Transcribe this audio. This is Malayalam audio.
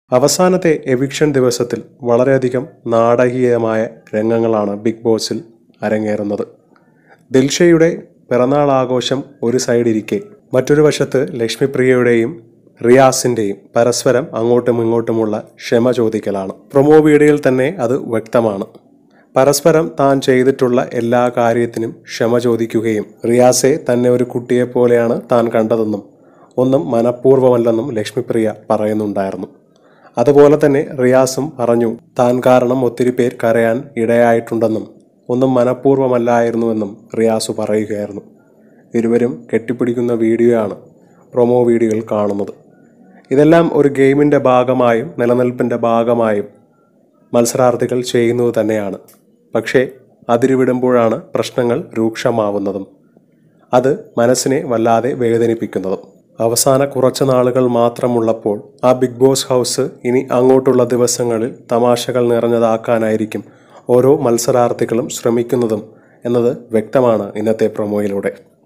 അവസാനത്തെ എവിക്ഷൻ ദിവസത്തിൽ വളരെയധികം നാടകീയമായ രംഗങ്ങളാണ് ബിഗ് ബോസിൽ അരങ്ങേറുന്നത് ദിൽഷയുടെ പിറന്നാൾ ആഘോഷം ഒരു സൈഡിരിക്കെ മറ്റൊരു വശത്ത് ലക്ഷ്മിപ്രിയയുടെയും റിയാസിന്റെയും പരസ്പരം അങ്ങോട്ടും ഇങ്ങോട്ടുമുള്ള ക്ഷമ ചോദിക്കലാണ് പ്രൊമോ വീഡിയോയിൽ തന്നെ അത് വ്യക്തമാണ് പരസ്പരം താൻ ചെയ്തിട്ടുള്ള എല്ലാ കാര്യത്തിനും ക്ഷമ ചോദിക്കുകയും റിയാസെ തന്നെ ഒരു കുട്ടിയെ പോലെയാണ് താൻ കണ്ടതെന്നും ഒന്നും മനഃപൂർവ്വമല്ലെന്നും ലക്ഷ്മിപ്രിയ പറയുന്നുണ്ടായിരുന്നു അതുപോലെ തന്നെ റിയാസും പറഞ്ഞു താൻ കാരണം ഒത്തിരി പേർ കരയാൻ ഇടയായിട്ടുണ്ടെന്നും ഒന്നും മനഃപൂർവ്വമല്ലായിരുന്നുവെന്നും റിയാസ് പറയുകയായിരുന്നു ഇരുവരും കെട്ടിപ്പിടിക്കുന്ന വീഡിയോയാണ് പ്രൊമോ വീഡിയോയിൽ കാണുന്നത് ഇതെല്ലാം ഒരു ഗെയിമിൻ്റെ ഭാഗമായും നിലനിൽപ്പിൻ്റെ ഭാഗമായും മത്സരാർത്ഥികൾ ചെയ്യുന്നത് തന്നെയാണ് പക്ഷേ അതിരുവിടുമ്പോഴാണ് പ്രശ്നങ്ങൾ രൂക്ഷമാവുന്നതും അത് മനസ്സിനെ വല്ലാതെ വേദനിപ്പിക്കുന്നതും അവസാന കുറച്ച് നാളുകൾ മാത്രമുള്ളപ്പോൾ ആ ബിഗ് ബോസ് ഹൗസ് ഇനി അങ്ങോട്ടുള്ള ദിവസങ്ങളിൽ തമാശകൾ നിറഞ്ഞതാക്കാനായിരിക്കും ഓരോ മത്സരാർത്ഥികളും ശ്രമിക്കുന്നതും എന്നത് വ്യക്തമാണ് ഇന്നത്തെ പ്രൊമോയിലൂടെ